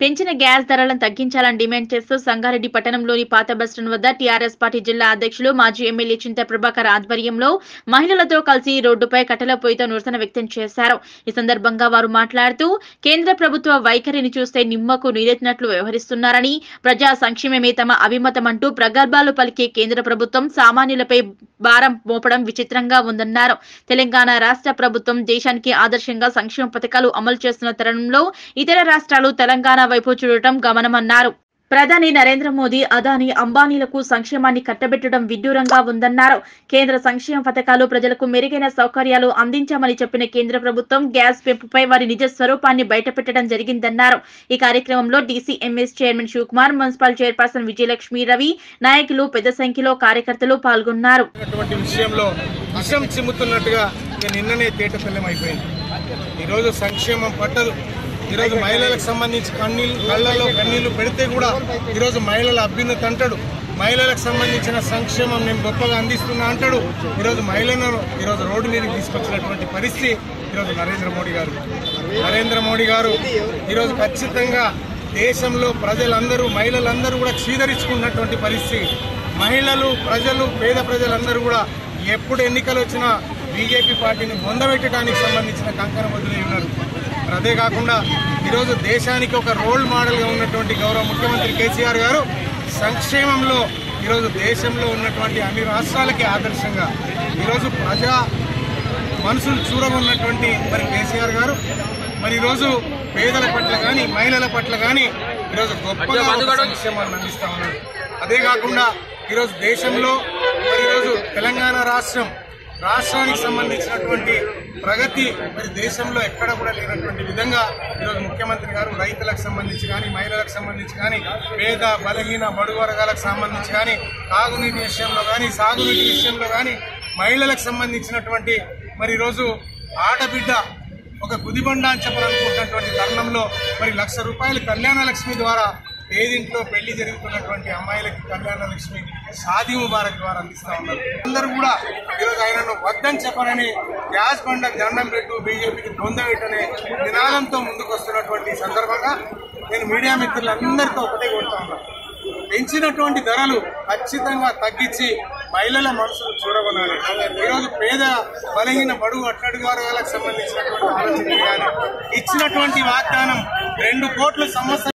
పెంచిన గ్యాస్ ధరలను తగ్గించాలని డిమాండ్ చేస్తూ సంగారెడ్డి పట్టణంలోని పాత బస్టాండ్ వద్ద టీఆర్ఎస్ పార్టీ జిల్లా అధ్యక్షులు మాజీ ఎమ్మెల్యే చింత ప్రభాకర్ ఆధ్వర్యంలో మహిళలతో కలిసి రోడ్డుపై కట్టెల పొయ్యితో నిరసన వ్యక్తం చేశారు ఈ సందర్భంగా వారు మాట్లాడుతూ కేంద్ర ప్రభుత్వ వైఖరిని చూస్తే నిమ్మకు నీరెత్తినట్లు వ్యవహరిస్తున్నారని ప్రజా సంక్షేమమే తమ అభిమతమంటూ ప్రగల్భాలు పలికే కేంద్ర ప్రభుత్వం సామాన్యులపై భారం మోపడం విచిత్రంగా ఉందన్నారు తెలంగాణ రాష్ట్ర ప్రభుత్వం దేశానికి ఆదర్శంగా సంక్షేమ పథకాలు అమలు చేస్తున్న తరుణంలో ఇతర రాష్ట్రాలు తెలంగాణ వైపు చూడటం గమనమన్నారు ప్రధాని నరేంద్ర మోదీ అదాని అంబానీలకు సంక్షేమాన్ని కట్టబెట్టడం విడ్డూరంగా ఉందన్నారు కేంద్ర సంక్షేమ పథకాలు ప్రజలకు మెరుగైన సౌకర్యాలు అందించామని చెప్పిన కేంద్ర ప్రభుత్వం గ్యాస్ పెంపుపై వారి నిజ స్వరూపాన్ని బయటపెట్టడం జరిగిందన్నారు ఈ కార్యక్రమంలో DCMS chairman Shivakumar municipal chairperson Vijayalakshmi Ravi నాయకులు పెద్ద సంఖ్యలో కార్యకర్తలు పాల్గొన్నారు అటువంటి విషయంలో విషం చిమ్ముతున్నట్టుగా ఇక నిన్ననే తేటతెల్లం అయిపోయింది ఈరోజు సంక్షేమం పట్టదు ఈరోజు మహిళలకు సంబంధించి కన్నీళ్ళు కళ్ళల్లో కన్నీళ్లు పెడితే కూడా ఈరోజు మహిళల అభ్యున్నతి అంటాడు మహిళలకు సంబంధించిన సంక్షేమం నేను గొప్పగా అందిస్తున్నా అంటాడు ఈరోజు మహిళలను ఈరోజు రోడ్డు మీదకి తీసుకొచ్చినటువంటి పరిస్థితి ఈరోజు నరేంద్ర మోడీ గారు నరేంద్ర మోడీ గారు ఈరోజు ఖచ్చితంగా దేశంలో ప్రజలందరూ మహిళలందరూ కూడా చీదరించుకున్నటువంటి పరిస్థితి మహిళలు ప్రజలు పేద ప్రజలందరూ కూడా ఎప్పుడు ఎన్నికలు వచ్చినా బీజేపీ పార్టీని బొందబెట్టడానికి సంబంధించిన కంకణ వదిలి ఉన్నారు మరి అదే కాకుండా ఈరోజు దేశానికి ఒక రోల్ మోడల్గా ఉన్నటువంటి గౌరవ ముఖ్యమంత్రి కేసీఆర్ గారు సంక్షేమంలో ఈరోజు దేశంలో ఉన్నటువంటి అన్ని రాష్ట్రాలకి ఆదర్శంగా ఈరోజు ప్రజా మనసులు చూరగొన్నటువంటి మరి కేసీఆర్ గారు మరి ఈరోజు పేదల పట్ల కానీ మహిళల పట్ల కానీ ఈరోజు గొప్పగా ఒక సంక్షేమాన్ని అందిస్తా ఉన్నారు అదే కాకుండా ఈరోజు దేశంలో మరి ఈరోజు తెలంగాణ రాష్ట్రం రాష్ట్రానికి సంబంధించినటువంటి ప్రగతి మరి దేశంలో ఎక్కడ కూడా లేనటువంటి విధంగా ఈరోజు ముఖ్యమంత్రి గారు రైతులకు సంబంధించి కానీ మహిళలకు సంబంధించి కానీ పేద బలహీన బడుగు వర్గాలకు సంబంధించి కానీ తాగునీటి విషయంలో కానీ సాగునీటి విషయంలో కానీ మహిళలకు సంబంధించినటువంటి మరి ఈరోజు ఆడబిడ్డ ఒక గుదిబండ అని చెప్పాలనుకుంటున్నటువంటి తరుణంలో మరి లక్ష రూపాయలు కళ్యాణ లక్ష్మి ద్వారా పేదింట్లో పెళ్లి జరుగుతున్నటువంటి అమ్మాయిలకి కళ్యాణ లక్ష్మి షాదీ ముబారక్ ద్వారా అందిస్తా ఉన్నారు అందరూ కూడా ఈరోజు ఆయనను వద్దని చెప్పనని గ్యాస్ బండకు దండం పెట్టు బీజేపీకి పొందబెట్టనే నినాదంతో ముందుకు వస్తున్నటువంటి ఈ సందర్భంగా నేను మీడియా మిత్రులందరితో ఒకటే కొడుతా ఉన్నాను పెంచినటువంటి ధరలు ఖచ్చితంగా తగ్గించి మహిళల మనసులు చూడగొనాలి ఈరోజు పేద బలహీన బడుగు అట్టడుగు వర్గాలకు సంబంధించినటువంటి ఆలోచన చేయాలి ఇచ్చినటువంటి వాగ్దానం రెండు కోట్ల సంవత్సరం